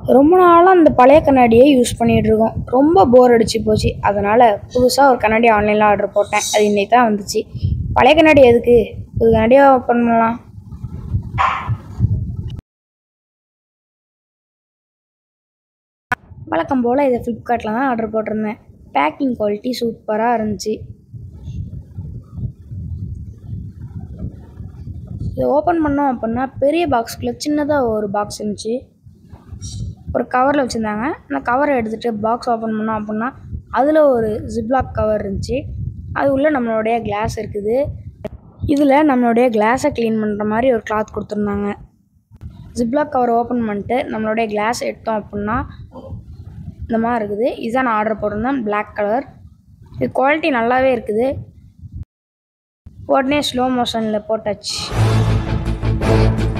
ரொம்ப நாளாக அந்த பழைய கண்ணாடியை யூஸ் பண்ணிகிட்டு இருக்கோம் ரொம்ப போர் அடிச்சு போச்சு அதனால் புதுசாக ஒரு கண்ணாடி ஆன்லைனில் ஆர்டர் போட்டேன் அது இன்னைக்கு தான் வந்துச்சு பழைய கண்ணாடி எதுக்கு புது கண்ணாடியாக ஓப்பன் பண்ணலாம் வழக்கம் போல் இதை ஃப்ளிப்கார்ட்டில் தான் ஆர்டர் போட்டிருந்தேன் பேக்கிங் குவாலிட்டி சூப்பராக இருந்துச்சு இதை ஓப்பன் பண்ணோம் அப்படின்னா பெரிய பாக்ஸ்குள்ளே சின்னதாக ஒரு பாக்ஸ் இருந்துச்சு ஒரு கவரில் வச்சுருந்தாங்க அந்த கவரை எடுத்துகிட்டு பாக்ஸ் ஓப்பன் பண்ணோம் அப்படின்னா அதில் ஒரு ஜிப்லாக் கவர் இருந்துச்சு அது உள்ளே நம்மளுடைய கிளாஸ் இருக்குது இதில் நம்மளுடைய கிளாஸை க்ளீன் பண்ணுற மாதிரி ஒரு கிளாத் கொடுத்துருந்தாங்க ஜிப்லாக் கவர் ஓப்பன் பண்ணிட்டு நம்மளுடைய கிளாஸ் எடுத்தோம் அப்படின்னா இந்த மாதிரி இருக்குது இதுதான் நான் ஆர்டர் போட்டிருந்தேன் Black கலர் இது குவாலிட்டி நல்லாவே இருக்குது உடனே ஸ்லோ மோஷனில் போட்டாச்சு